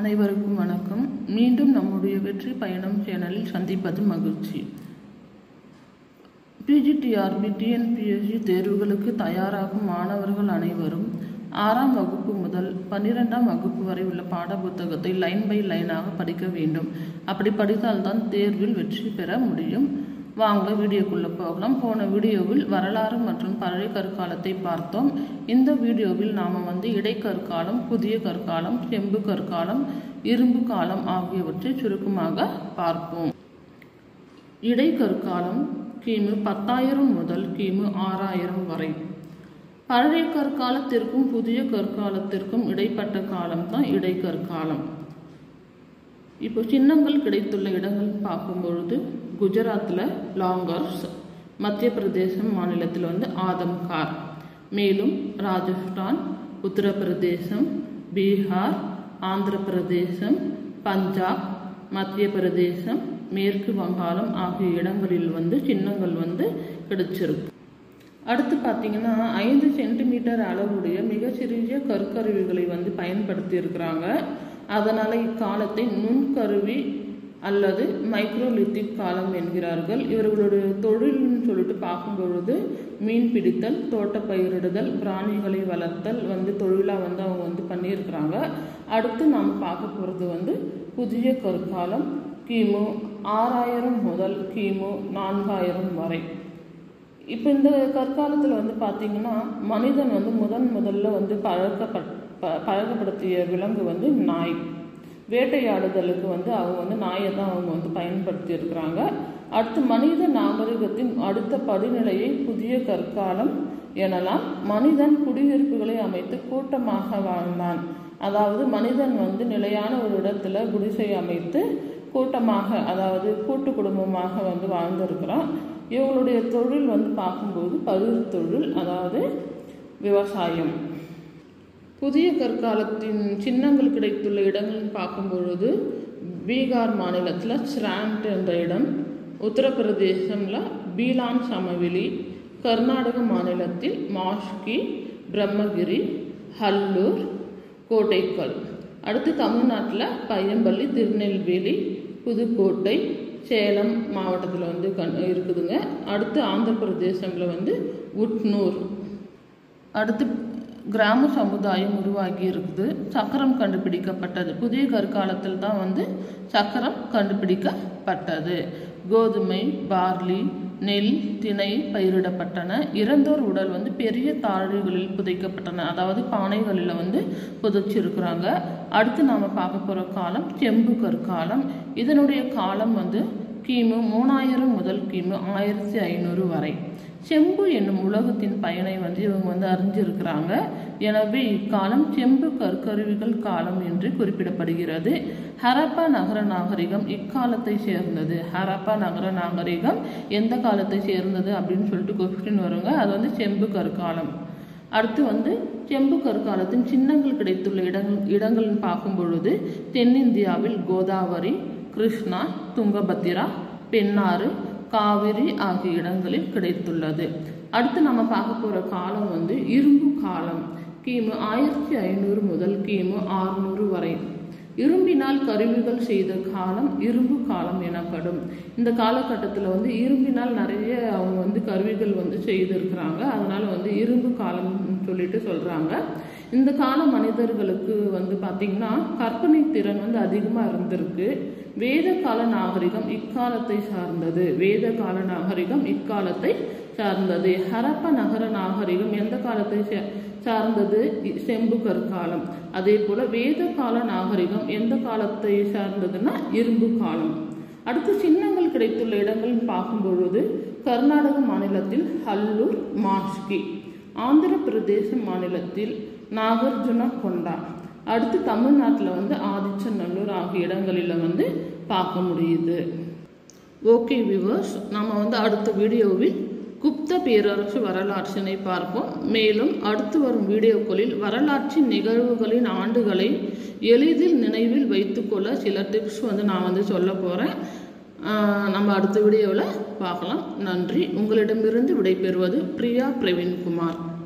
அனைவருக்கும் வணக்கம் மீண்டும் நம்முடைய வெற்றி பயணம் சேனலில் சந்திப்பது மகிழ்ச்சி பிஜிடிஆர்பி டிஎன்பிஎஸ்சி தேர்வுகளுக்கு தயாராகும் மாணவர்கள் அனைவரும் ஆறாம் வகுப்பு முதல் பன்னிரெண்டாம் வகுப்பு வரை உள்ள பாடப்புத்தகத்தை லைன் பை லைனாக படிக்க வேண்டும் அப்படி படித்தால்தான் தேர்வில் வெற்றி பெற முடியும் வாங்க வீடியோக்குள்ளே போகலாம் போன வீடியோவில் வரலாறு மற்றும் பழைய கற்காலத்தை பார்த்தோம் இந்த வீடியோவில் நாம் வந்து இடைக்கற்காலம் புதிய கற்காலம் செம்பு கற்காலம் இரும்பு காலம் ஆகியவற்றை சுருக்கமாக பார்ப்போம் இடைக்கற்காலம் கிமு பத்தாயிரம் முதல் கிமு ஆறாயிரம் வரை பழைய கற்காலத்திற்கும் புதிய கற்காலத்திற்கும் இடைப்பட்ட காலம் தான் இடைக்கற்காலம் இப்போ சின்னங்கள் கிடைத்துள்ள இடங்கள் பார்க்கும் பொழுது குஜராத்தில் லாங்கர்ஸ் மத்திய பிரதேசம் மாநிலத்தில் வந்து ஆதம்கார் மேலும் ராஜஸ்தான் உத்தரப்பிரதேசம் பீகார் ஆந்திர பிரதேசம் பஞ்சாப் மத்திய பிரதேசம் மேற்கு வங்காளம் ஆகிய இடங்களில் வந்து சின்னங்கள் வந்து கிடைச்சிருக்கு அடுத்து பார்த்தீங்கன்னா ஐந்து சென்டிமீட்டர் அளவுடைய மிகச்சிறிய கற்கருவிகளை வந்து பயன்படுத்தி இருக்கிறாங்க அதனால் இக்காலத்தை நுண்கருவி அல்லது மைக்ரோலித்திக் காலம் என்கிறார்கள் இவர்களுடைய தொழில்னு சொல்லிட்டு பார்க்கும் பொழுது மீன் பிடித்தல் தோட்ட பயிரிடுதல் பிராணிகளை வளர்த்தல் வந்து தொழிலாக வந்து அவங்க வந்து பண்ணியிருக்கிறாங்க அடுத்து நாம் பார்க்க போகிறது வந்து புதிய கற்காலம் கிமு ஆறாயிரம் முதல் கிமு நான்காயிரம் வரை இப்போ இந்த கற்காலத்தில் வந்து பார்த்திங்கன்னா மனிதன் வந்து முதன் முதல்ல வந்து பழக்கப்பட் ப பழக்கப்படுத்திய விலங்கு வந்து நாய் வேட்டையாடுதலுக்கு வந்து அவங்க வந்து நாயை தான் அவங்க வந்து பயன்படுத்தி இருக்கிறாங்க அடுத்து மனித நாகரிகத்தின் அடுத்த படிநிலையை புதிய கற்காலம் எனலாம் மனிதன் குடியிருப்புகளை அமைத்து கூட்டமாக வாழ்ந்தான் அதாவது மனிதன் வந்து நிலையான ஒரு இடத்துல குடிசை அமைத்து கூட்டமாக அதாவது கூட்டு குடும்பமாக வந்து வாழ்ந்திருக்கிறான் இவங்களுடைய தொழில் வந்து பார்க்கும்போது பயிர் தொழில் அதாவது விவசாயம் புதிய கற்காலத்தின் சின்னங்கள் கிடைத்துள்ள இடங்கள் பார்க்கும் பொழுது பீகார் மாநிலத்தில் ஸ்ராண்ட் என்ற இடம் உத்தரப்பிரதேசம்ல பீலான் சமவெளி கர்நாடக மாநிலத்தில் மாஷ்கி பிரம்மகிரி ஹல்லூர் கோட்டைக்கல் அடுத்து தமிழ்நாட்டில் பையம்பள்ளி திருநெல்வேலி புதுக்கோட்டை சேலம் மாவட்டத்தில் வந்து கண் இருக்குதுங்க அடுத்து ஆந்திர பிரதேசமில் வந்து உட்னூர் அடுத்து கிராம சமுதாயம் உருவாகி இருக்குது சக்கரம் கண்டுபிடிக்கப்பட்டது புதிய கற்காலத்தில் தான் வந்து சக்கரம் கண்டுபிடிக்கப்பட்டது கோதுமை பார்லி நெல் திணை பயிரிடப்பட்டன இறந்தோர் உடல் வந்து பெரிய தாழிகளில் புதைக்கப்பட்டன அதாவது பானைகளில் வந்து புதைச்சிருக்கிறாங்க அடுத்து நாம் பார்க்க போகிற காலம் செம்பு கற்காலம் இதனுடைய காலம் வந்து கிமு மூணாயிரம் முதல் கிமு ஆயிரத்தி ஐநூறு வரை செம்பு என்னும் உலகத்தின் பயனை வந்து இவங்க வந்து அறிஞ்சிருக்கிறாங்க எனவே இக்காலம் செம்பு கற்கருவிகள் காலம் என்று குறிப்பிடப்படுகிறது ஹரப்பா நகர நாகரிகம் இக்காலத்தை சேர்ந்தது ஹரப்பா நகர நாகரிகம் எந்த காலத்தை சேர்ந்தது அப்படின்னு சொல்லிட்டு கொஸ்டின் வருங்க அது வந்து செம்பு கற்காலம் அடுத்து வந்து செம்பு கற்காலத்தின் சின்னங்கள் கிடைத்துள்ள இடங்கள் இடங்கள்னு பார்க்கும் பொழுது தென்னிந்தியாவில் கோதாவரி கிருஷ்ணா துங்கபத்திரா பெண்ணாறு காவிரி ஆகிய இடங்களில் கிடைத்துள்ளது அடுத்து நம்ம பார்க்க போகிற காலம் வந்து இரும்பு காலம் கிமு ஆயிரத்தி ஐநூறு முதல் கிமு ஆறுநூறு வரை இரும்பினால் கருவிகள் செய்த காலம் இரும்பு காலம் எனப்படும் இந்த காலகட்டத்தில் வந்து இரும்பினால் நிறைய அவங்க வந்து கருவிகள் வந்து செய்திருக்கிறாங்க அதனால வந்து இரும்பு காலம் சொல்லிட்டு சொல்கிறாங்க இந்த கால மனிதர்களுக்கு வந்து பார்த்திங்கன்னா கற்பனை திறன் வந்து அதிகமாக இருந்திருக்கு வேத கால நாகரிகம் இக்காலத்தை சார்ந்தது வேத கால நாகரிகம் இக்காலத்தை சார்ந்தது ஹரப்ப நகர நாகரிகம் எந்த காலத்தை சார்ந்தது செம்பு கற்காலம் அதே போல வேத கால நாகரிகம் எந்த காலத்தை சார்ந்ததுன்னா இரும்பு காலம் அடுத்து சின்னங்கள் கிடைத்துள்ள இடங்கள் பார்க்கும் பொழுது கர்நாடக மாநிலத்தில் ஹல்லூர் மாஷ்கி ஆந்திர பிரதேச மாநிலத்தில் நாகார்ஜுன கொண்டா அடுத்து தமிழ்நாட்டில் வந்து ஆதிச்சநல்லூர் ஆகிய இடங்களில் வந்து பார்க்க முடியுது ஓகே விவர்ஸ் நம்ம வந்து அடுத்த வீடியோவில் குப்த பேரரசு வரலாற்றினை பார்ப்போம் மேலும் அடுத்து வரும் வீடியோக்களில் வரலாற்றின் நிகழ்வுகளின் ஆண்டுகளை எளிதில் நினைவில் வைத்துக்கொள்ள சில டிப்ஸ் வந்து நான் வந்து சொல்ல போகிறேன் நம்ம அடுத்த வீடியோவில் பார்க்கலாம் நன்றி உங்களிடமிருந்து விடைபெறுவது பிரியா பிரவீன்குமார்